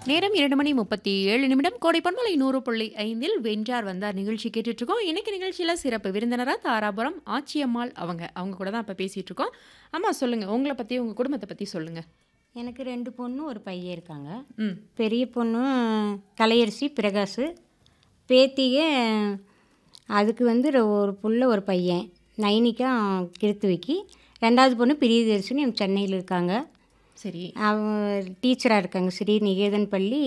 நேரம் இரண்டு மணி முப்பத்தி ஏழு நிமிடம் கோடை பண்பலை நூறு புள்ளி ஐந்தில் வென்றார் வந்தார் நிகழ்ச்சி கேட்டுட்டு இருக்கோம் இன்னைக்கு நிகழ்ச்சியில சிறப்பு விருந்தினரா தாராபுரம் ஆச்சியம்மாள் அவங்க அவங்க கூட தான் இப்ப பேசிட்டு இருக்கோம் ஆமா சொல்லுங்க உங்களை பத்தி உங்க குடும்பத்தை பத்தி சொல்லுங்க எனக்கு ரெண்டு பொண்ணு ஒரு பையன் இருக்காங்க ம் பெரிய பொண்ணு கலையரசி பிரகாஷ் பேத்திக அதுக்கு வந்து ஒரு- ஒரு புள்ள ஒரு பையன் நைனிக்கா கிருத்துவிக்கி ரெண்டாவது பொண்ணு பிரியதர்ஷினி சென்னையில் இருக்காங்க சரி அவங்க டீச்சராக இருக்காங்க ஸ்ரீ நிகேதன் பள்ளி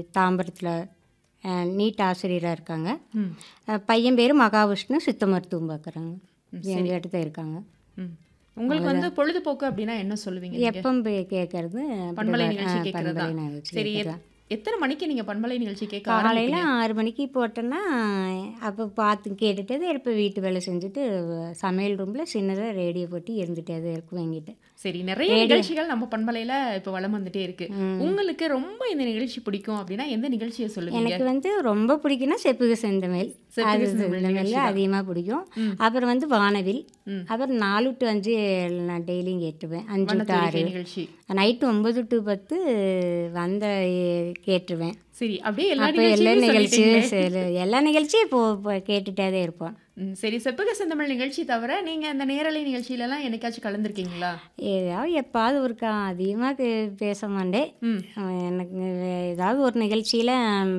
தாம்பரத்தில் நீட் ஆசிரியராக இருக்காங்க ம் அஹ் பையன் பேர் மகாவிஷ்ணு சித்த மருத்துவம் பார்க்குறாங்க எங்கள் இடத்த இருக்காங்க ம் உங்களுக்கு வந்து பொழுதுபோக்கு அப்படின்னா என்ன சொல்லுவீங்க நீங்க? எப்போ கேட்கறது பண்பலை நிகழ்ச்சி கேட்கறதா நிகழ்ச்சி சரி எத்- எத்தனை மணிக்கு நீங்க பண்பலை நிகழ்ச்சி கேட்க காலையில் ஆரம்பிப்பீங்க ஆறு மணிக்கு போட்டோன்னா அப்போ பார்த்து கேட்டுட்டு இப்போ வீட்டு வேலை செஞ்சுட்டு சமையல் ரூமில் சின்னதாக ரேடியோ போட்டு இருந்துகிட்டே தான் இருக்கும் எங்கிட்ட சரி நிறைய நிகழ்ச்சிகள் நம்ம பண்பலையில இப்ப வளம் வந்துட்டே இருக்கு உங்களுக்கு ரொம்ப இந்த நிகழ்ச்சி பிடிக்கும் அப்படின்னா எந்த நிகழ்ச்சியை சொல்லுவீங்க எனக்கு வந்து ரொம்ப பிடிக்கும்னா செப்புக செந்தமிழ் செப்புக அது செந்தமிழ் செந்தமிழ் அதிகமாக பிடிக்கும் அப்புறம் வந்து வானவில் ம். அப்புறம் நாலு டு அஞ்சு நான் டெய்லியும் கேட்டுருவேன் அஞ்சு டு ஆறு வண்ணத்தூரிகை நிகழ்ச்சி நைட்டு ஒம்பது டு பத்து வந்த எ- கேட்டுருவேன் சரி அப்படியே எல்லா அப்போ எல்லா நிகழ்ச்சியும் நிகழ்ச்சியும் சொல்லிட்டீங்களே. சரி, எல்லா நிகழ்ச்சியும் இப்போ இப்போ கேட்டுகிட்டே தான் இருப்போம் ம், சரி செப்புக செந்தமிழ் நிகழ்ச்சி தவிர நீங்க அந்த நேரலை நிகழ்ச்சியில எல்லாம் என்னைக்காச்சும் கலந்துருக்கீங்களா ஏதாவது எப்பாவது ஒருக்கா அதிகமாக பேச மாட்டேன் ம் அஹ் எனக்கு வே- ஏதாவது ஒரு நிகழ்ச்சியில்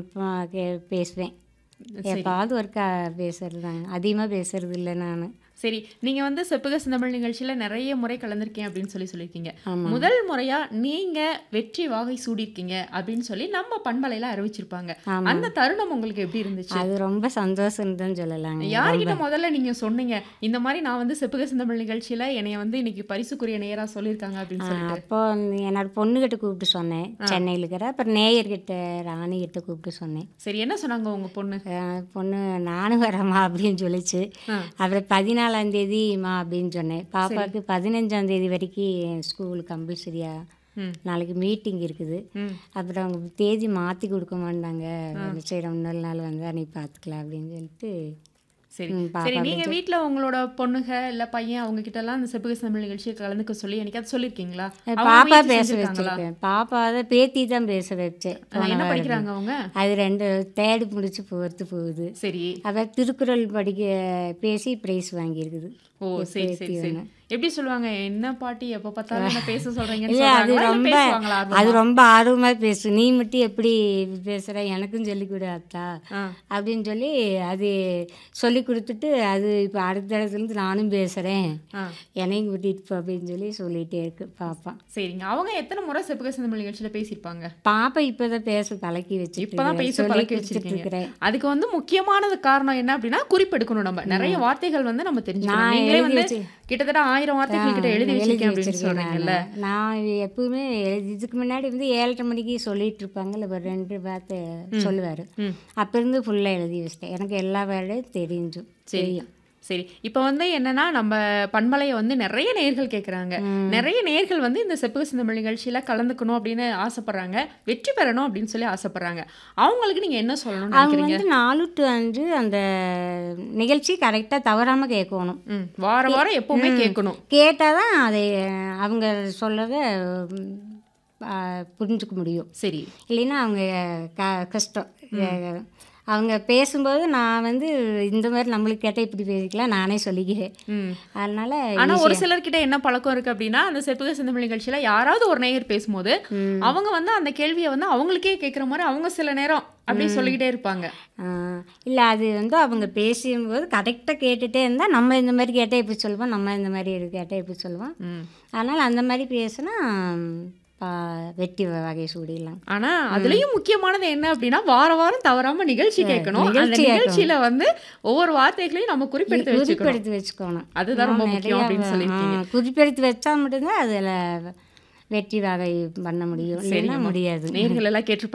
பேசுவேன் எப்பாவது ஒருக்கா பேசுறது தான் அதிகமாக பேசுறது இல்லை நான் சரி நீங்க வந்து செப்புக செந்தமிழ் நிகழ்ச்சியில நிறைய முறை கலந்திருக்கேன் அப்படின்னு சொல்லி சொல்லியிருக்கீங்க ஆமாம் முதல் முறையா நீங்க வெற்றி வாகை சூடியிருக்கீங்க அப்படின்னு சொல்லி நம்ம பண்பலையில அறிவிச்சிருப்பாங்க ஆமாம் அந்த தருணம் உங்களுக்கு எப்படி இருந்துச்சு அது ரொம்ப சந்தோஷம் தான் சொல்லலாங்க யார்கிட்ட முதல்ல நீங்க சொன்னீங்க இந்த மாதிரி நான் வந்து செப்புக செந்தமிழ் நிகழ்ச்சியில என்னைய வந்து இன்னைக்கு பரிசுக்குரிய நேரா சொல்லியிருக்காங்க அப்படின்னு சொல்லிட்டு அப்போ வந்து என்னோட பொண்ணுகிட்ட கூப்பிட்டு சொன்னேன் சென்னையில் இருக்கிற அப்புறம் நேயர்கிட்ட ராணிகிட்ட கூப்பிட்டு சொன்னேன் சரி என்ன சொன்னாங்க உங்க பொண்ணு அஹ் பொண்ணு நானும் வரேம்மா அப்படின்னு சொல்லிச்சு ஆ. அப்புறம் பதினாலாம் தேதிமா அப்படின்னு சொன்னேன் பாப்பாவுக்கு பதினஞ்சாம் தேதி வரைக்கும் ஸ்கூல் கம்பல்சரியா ம் நாளைக்கு மீட்டிங் இருக்குது ம் அப்புறம் அவங்க தேதி மாற்றி கொடுக்க மாட்டாங்க சரி இன்னொரு நாள் வந்து நீ பார்த்துக்கலாம் அப்படின்னு சொல்லிட்டு சரி ம், பாப்பா சரி நீங்க வீட்ல உங்களோட பொண்ணுக இல்ல பையன் அவங்க கிட்ட எல்லாம் அந்த செப்புக தமிழ் நிகழ்ச்சியை கலந்துக்க சொல்லி என்னைக்காவது சொல்லியிருக்கீங்களா அவங்க பாப்பா முயற்சி பேச செஞ்சிருக்காங்களா? வச்சிருக்கேன் பாப்பா தான் பேத்தி தான் பேச வச்சேன் ஆ, என்ன படிக்கிறாங்க அவங்க அது ரெண்டு தேர்டு முடிச்சு போகிறது போகுது சரி அப்புறம் திருக்குறள் படிக்க பேசி ப்ரைஸ் வாங்கியிருக்குது ஓ சரி சரி சரி எப்படி சொல்லுவாங்க என்ன பாட்டி எப்ப பார்த்தாலும் என்ன பேச சொல்றீங்கன்னு இல்லை அது சொல்றாங்களா? இல்ல ரொம்ப பேசுவாங்களா ஆர்வமா? அது ரொம்ப ஆர்வமாக பேசு நீ மட்டும் எப்படி பேசுகிற எனக்கும் சொல்லி கொடு அத்தா ஆ, அப்படின்னு சொல்லி அது சொல்லி கொடுத்துட்டு அது இப்போ அடுத்த இடத்துலேருந்து நானும் பேசுகிறேன் ஆ. என்னையும் கூட்டிகிட்டு போ அப்படின்னு சொல்லி சொல்லிகிட்டே இருக்கு பாப்பா சரிங்க அவங்க எத்தனை முறை செப்புக தமிழ் நிகழ்ச்சியில பேசியிருப்பாங்க பாப்பா இப்போ தான் பேச பழக்கி வச்சுட்டு இப்பதான் பேச சொல்லி பழக்கி கொடுத்துட்டு வச்சிருக்கீங்க இருக்கிறேன் அதுக்கு வந்து முக்கியமான காரணம் என்ன அப்படின்னா குறிப்பெடுக்கணும் நம்ம நிறைய வார்த்தைகள் வந்து நம்ம தெரிஞ்சுக்கணும் நான் நீங்களே எழுதி வந்து வச்சு- கிட்டத்தட்ட ஆயிரம் வார்த்தைகள் கிட்ட எழுதி வச்சிருக்கேன் அப்படின்னு சொல்றீங்கல்ல நான். நான் எப்பவுமே எழுதி- இதுக்கு முன்னாடி வந்து ஏழரை மணிக்கு சொல்லிட்டு இருப்பாங்கல்ல ஒரு ரெண்டு வார்த்தை சொல்லுவார் ம். அப்போ இருந்து ஃபுல்லாக எழுதி வச்சிட்டேன் எனக்கு எல்லா வேலையும் தெரிஞ்சும் தெரியும் சரி இப்போ வந்து என்னன்னா நம்ம பண்பலையை வந்து நிறைய நேர்கள் கேட்குறாங்க நிறைய நேர்கள் வந்து இந்த செப்புக சிந்தமிழ் நிகழ்ச்சியில கலந்துக்கணும் அப்படின்னு ஆசைப்படுறாங்க வெற்றி பெறணும் அப்படின்னு சொல்லி ஆசைப்படுறாங்க அவங்களுக்கு நீங்க என்ன சொல்லணும்னு அவங்க நினைக்கிறீங்க வந்து நாலு டு அஞ்சு அந்த நிகழ்ச்சி கரெக்டாக தவறாமல் கேட்கணும் ம் வார வாரம் எப்பவுமே கேட்கணும் கேட்டால் தான் அதை அவங்க சொல்கிறத புரிஞ்சுக்க முடியும் சரி இல்லைன்னா அவங்க க கஷ்டம் அஹ் அவங்க பேசும்போது நான் வந்து இந்த மாதிரி நம்மளுக்கு கேட்டால் இப்படி பேசிக்கலாம் நானே சொல்லிக்கிறேன் ம் அதனால ஆனா ஒரு சிலர்கிட்ட என்ன பழக்கம் இருக்கு அப்படின்னா அந்த செப்புக சிந்தமிழ் நிகழ்ச்சியில யாராவது ஒரு நேயர் பேசும்போது அவங்க வந்து அந்த கேள்வியை வந்து அவங்களுக்கே கேட்குற மாதிரி அவங்க சில நேரம் அப்படியே சொல்லிக்கிட்டே இருப்பாங்க இல்லை அது வந்து அவங்க பேசும்போது கரெக்டாக கேட்டுகிட்டே இருந்தால் நம்ம இந்த மாதிரி கேட்டால் எப்படி சொல்லுவோம் நம்ம இந்த மாதிரி கேட்டால் எப்படி சொல்லுவோம் ம் அதனால் அந்த மாதிரி பேசுனா பா- வெற்றி வகை சூடிடலாம் ஆனா அதுலயும் முக்கியமானது என்ன அப்படின்னா வார வாரம் தவறாம நிகழ்ச்சி கேட்கணும் அந்த நிகழ்ச்சி நிகழ்ச்சியில வந்து ஒவ்வொரு வார்த்தைகளையும் நம்ம குறிப்பெடுத்து வச்சுக்கணும் குறிப்பெடுத்து வச்சுக்கோணும் அதுதான் ரொம்ப இன்னும் முக்கியம் அப்படின்னு நிறையா, சொல்லியிருக்கீங்க ஆ, குறிப்பெடுத்து வச்சா மட்டும்தான் அதில் வெற்றி வகை பண்ண முடியும் இல்லைன்னா முடியாது நேர்கள் எல்லாம் கேட்டிருப்பாங்க